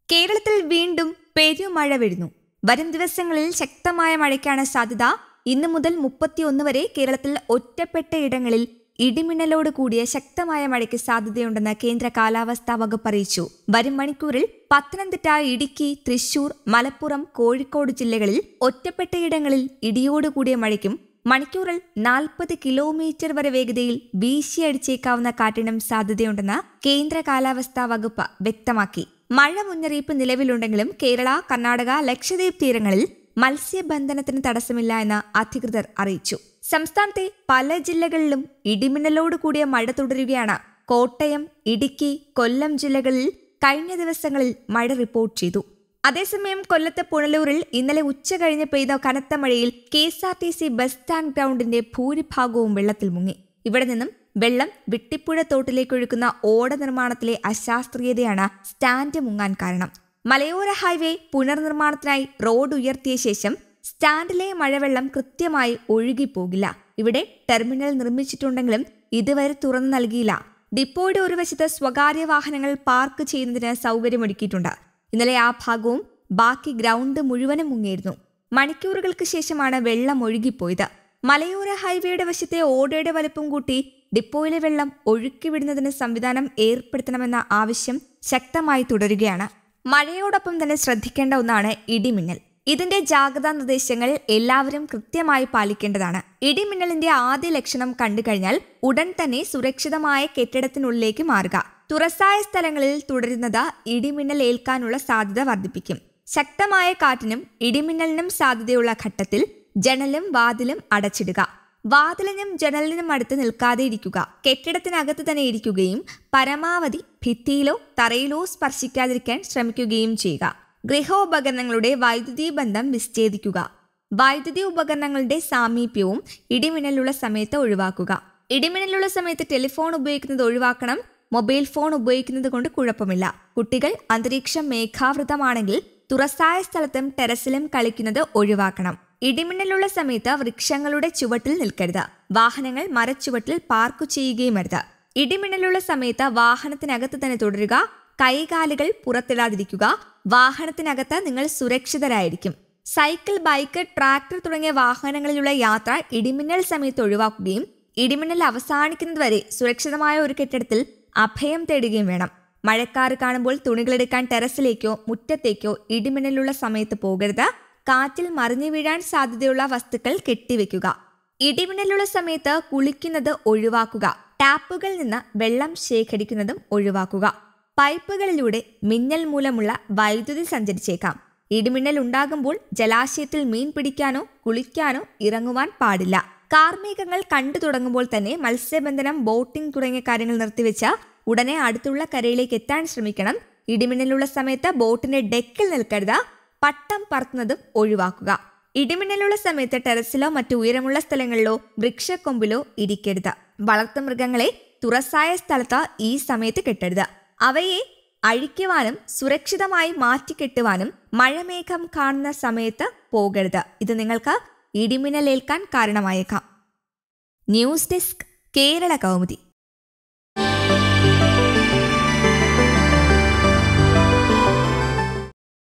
കേരളത്തിൽ വീണ്ടും പെരുമഴ വീഴുന്നു വരും ദിവസങ്ങളിൽ ശക്തമായ മഴയ്ക്കാണ് സാധ്യത ഇന്നു മുതൽ മുപ്പത്തിയൊന്ന് വരെ കേരളത്തിൽ ഒറ്റപ്പെട്ട ഇടങ്ങളിൽ ഇടിമിന്നലോട് കൂടിയ ശക്തമായ മഴയ്ക്ക് സാധ്യതയുണ്ടെന്ന് കേന്ദ്ര കാലാവസ്ഥാ വകുപ്പ് അറിയിച്ചു വരും മണിക്കൂറിൽ പത്തനംതിട്ട ഇടുക്കി തൃശൂർ മലപ്പുറം കോഴിക്കോട് ജില്ലകളിൽ ഒറ്റപ്പെട്ട ഇടങ്ങളിൽ ഇടിയോടുകൂടിയ മഴയ്ക്കും മണിക്കൂറിൽ നാൽപ്പത് കിലോമീറ്റർ വരെ വേഗതയിൽ വീശിയടിച്ചേക്കാവുന്ന കാറ്റിനും സാധ്യതയുണ്ടെന്ന് കേന്ദ്ര കാലാവസ്ഥാ വകുപ്പ് വ്യക്തമാക്കി മഴ മുന്നറിയിപ്പ് നിലവിലുണ്ടെങ്കിലും കേരള കർണാടക ലക്ഷദ്വീപ് തീരങ്ങളിൽ മത്സ്യബന്ധനത്തിന് തടസ്സമില്ല എന്ന് അധികൃതർ അറിയിച്ചു സംസ്ഥാനത്തെ പല ജില്ലകളിലും ഇടിമിന്നലോട് കൂടിയ മഴ തുടരുകയാണ് കോട്ടയം ഇടുക്കി കൊല്ലം ജില്ലകളിൽ കഴിഞ്ഞ ദിവസങ്ങളിൽ മഴ റിപ്പോർട്ട് ചെയ്തു അതേസമയം കൊല്ലത്തെ പുനലൂരിൽ ഇന്നലെ ഉച്ച കഴിഞ്ഞ് പെയ്ത കനത്ത മഴയിൽ K S R T C bus stand ഗ്രൗണ്ടിന്റെ ഭൂരിഭാഗവും വെള്ളത്തിൽ മുങ്ങി ഇവിടെ നിന്നും വെള്ളം വിട്ടിപ്പുഴ തോട്ടിലേക്ക് ഒഴുക്കുന്ന ഓട നിർമ്മാണത്തിലെ അശാസ്ത്രീയതയാണ് സ്റ്റാൻഡ് മുങ്ങാൻ കാരണം മലയോര ഹൈവേ പുനർനിർമ്മാണത്തിനായി റോഡ് ഉയർത്തിയ ശേഷം സ്റ്റാൻഡിലെ മഴവെള്ളം കൃത്യമായി ഒഴുകിപ്പോകില്ല ഇവിടെ ടെർമിനൽ നിർമ്മിച്ചിട്ടുണ്ടെങ്കിലും ഇതുവരെ തുറന്നു നൽകിയില്ല ഡിപ്പോയുടെ ഒരു വശത്ത് സ്വകാര്യ വാഹനങ്ങൾ പാർക്ക് ചെയ്യുന്നതിന് സൗകര്യമൊരുക്കിയിട്ടുണ്ട് ഇന്നലെ ആ ഭാഗവും ബാക്കി ഗ്രൗണ്ട് മുഴുവനും മുങ്ങിയിരുന്നു മണിക്കൂറുകൾക്ക് ശേഷമാണ് വെള്ളം ഒഴുകിപ്പോയത് മലയോര ഹൈവേയുടെ വശത്തെ ഓടയുടെ വലുപ്പം കൂട്ടി ഡിപ്പോയിലെ വെള്ളം ഒഴുക്കിവിടുന്നതിന് സംവിധാനം ഏർപ്പെടുത്തണമെന്ന ആവശ്യം ശക്തമായി തുടരുകയാണ് മഴയോടൊപ്പം തന്നെ ശ്രദ്ധിക്കേണ്ട ഒന്നാണ് ഇടിമിന്നൽ ഇതിന്റെ ജാഗ്രതാ നിർദ്ദേശങ്ങൾ എല്ലാവരും കൃത്യമായി പാലിക്കേണ്ടതാണ് ഇടിമിന്നലിന്റെ ആദ്യ ലക്ഷണം കണ്ടു കഴിഞ്ഞാൽ ഉടൻ തന്നെ സുരക്ഷിതമായ കെട്ടിടത്തിനുള്ളിലേക്ക് മാറുക തുറസായ സ്ഥലങ്ങളിൽ തുടരുന്നത് ഇടിമിന്നൽ ഏൽക്കാനുള്ള സാധ്യത വർദ്ധിപ്പിക്കും ശക്തമായ കാറ്റിനും ഇടിമിന്നലിനും സാധ്യതയുള്ള ഘട്ടത്തിൽ ജനലും വാതിലും അടച്ചിടുക വാതിലിനും ജനലിനും അടുത്ത് നിൽക്കാതെ ഇരിക്കുക കെട്ടിടത്തിനകത്ത് തന്നെ ഇരിക്കുകയും പരമാവധി ഭിത്തിയിലോ തറയിലോ സ്പർശിക്കാതിരിക്കാൻ ശ്രമിക്കുകയും ചെയ്യുക ഗൃഹോപകരണങ്ങളുടെ വൈദ്യുതി ബന്ധം വിച്ഛേദിക്കുക വൈദ്യുതി ഉപകരണങ്ങളുടെ സാമീപ്യവും ഇടിമിന്നലുള്ള സമയത്ത് ഒഴിവാക്കുക ഇടിമിന്നലുള്ള സമയത്ത് ടെലിഫോൺ ഉപയോഗിക്കുന്നത് ഒഴിവാക്കണം മൊബൈൽ ഫോൺ ഉപയോഗിക്കുന്നത് കൊണ്ട് കുഴപ്പമില്ല കുട്ടികൾ അന്തരീക്ഷം മേഘാവൃതമാണെങ്കിൽ തുറസായ സ്ഥലത്തും ടെറസിലും കളിക്കുന്നത് ഒഴിവാക്കണം ഇടിമിന്നലുള്ള സമയത്ത് വൃക്ഷങ്ങളുടെ ചുവട്ടിൽ നിൽക്കരുത് വാഹനങ്ങൾ മരച്ചുവട്ടിൽ പാർക്ക് ചെയ്യുകയും അരുത് ഇടിമിന്നലുള്ള സമയത്ത് വാഹനത്തിനകത്ത് തന്നെ തുടരുക കൈകാലുകൾ പുറത്തിടാതിരിക്കുക വാഹനത്തിനകത്ത് നിങ്ങൾ സുരക്ഷിതരായിരിക്കും സൈക്കിൾ ബൈക്ക് ട്രാക്ടർ തുടങ്ങിയ വാഹനങ്ങളിലുള്ള യാത്ര ഇടിമിന്നൽ സമയത്ത് ഒഴിവാക്കുകയും ഇടിമിന്നൽ അവസാനിക്കുന്നതുവരെ സുരക്ഷിതമായ ഒരു കെട്ടിടത്തിൽ അഭയം തേടുകയും വേണം മഴക്കാറ് കാണുമ്പോൾ തുണികളെടുക്കാൻ ടെറസിലേക്കോ മുറ്റത്തേക്കോ ഇടിമിന്നലുള്ള സമയത്ത് പോകരുത് കാറ്റിൽ മറിഞ്ഞു വീഴാൻ സാധ്യതയുള്ള വസ്തുക്കൾ കെട്ടിവെക്കുക ഇടിമിന്നലുള്ള സമയത്ത് കുളിക്കുന്നത് ഒഴിവാക്കുക ടാപ്പുകളിൽ നിന്ന് വെള്ളം ശേഖരിക്കുന്നതും ഒഴിവാക്കുക പൈപ്പുകളിലൂടെ മിന്നൽ മൂലമുള്ള വൈദ്യുതി സഞ്ചരിച്ചേക്കാം ഇടിമിന്നൽ ഉണ്ടാകുമ്പോൾ ജലാശയത്തിൽ മീൻ പിടിക്കാനോ കുളിക്കാനോ ഇറങ്ങുവാൻ പാടില്ല കാർമേഘങ്ങൾ കണ്ടു തുടങ്ങുമ്പോൾ തന്നെ മത്സ്യബന്ധനം ബോട്ടിംഗ് തുടങ്ങിയ കാര്യങ്ങൾ നിർത്തിവെച്ച ഉടനെ അടുത്തുള്ള കരയിലേക്ക് എത്താൻ ശ്രമിക്കണം ഇടിമിന്നലുള്ള സമയത്ത് ബോട്ടിന്റെ ഡെക്കിൽ നിൽക്കരുത് പട്ടം പറത്തുന്നതും ഒഴിവാക്കുക ഇടിമിന്നലുള്ള സമയത്ത് ടെറസിലോ മറ്റു ഉയരമുള്ള സ്ഥലങ്ങളിലോ വൃക്ഷക്കൊമ്പിലോ ഇരിക്കരുത് വളർത്തുമൃഗങ്ങളെ തുറസായ സ്ഥലത്ത് ഈ സമയത്ത് കെട്ടരുത് അവയെ അഴിക്കുവാനും സുരക്ഷിതമായി മാറ്റിക്കെട്ടുവാനും മഴമേഘം കാണുന്ന സമയത്ത് പോകരുത് ഇത് നിങ്ങൾക്ക് ഇടിമിന്നലേൽക്കാൻ കാരണമായേക്കാം ന്യൂസ് ഡെസ്ക് കേരള കൗമുദി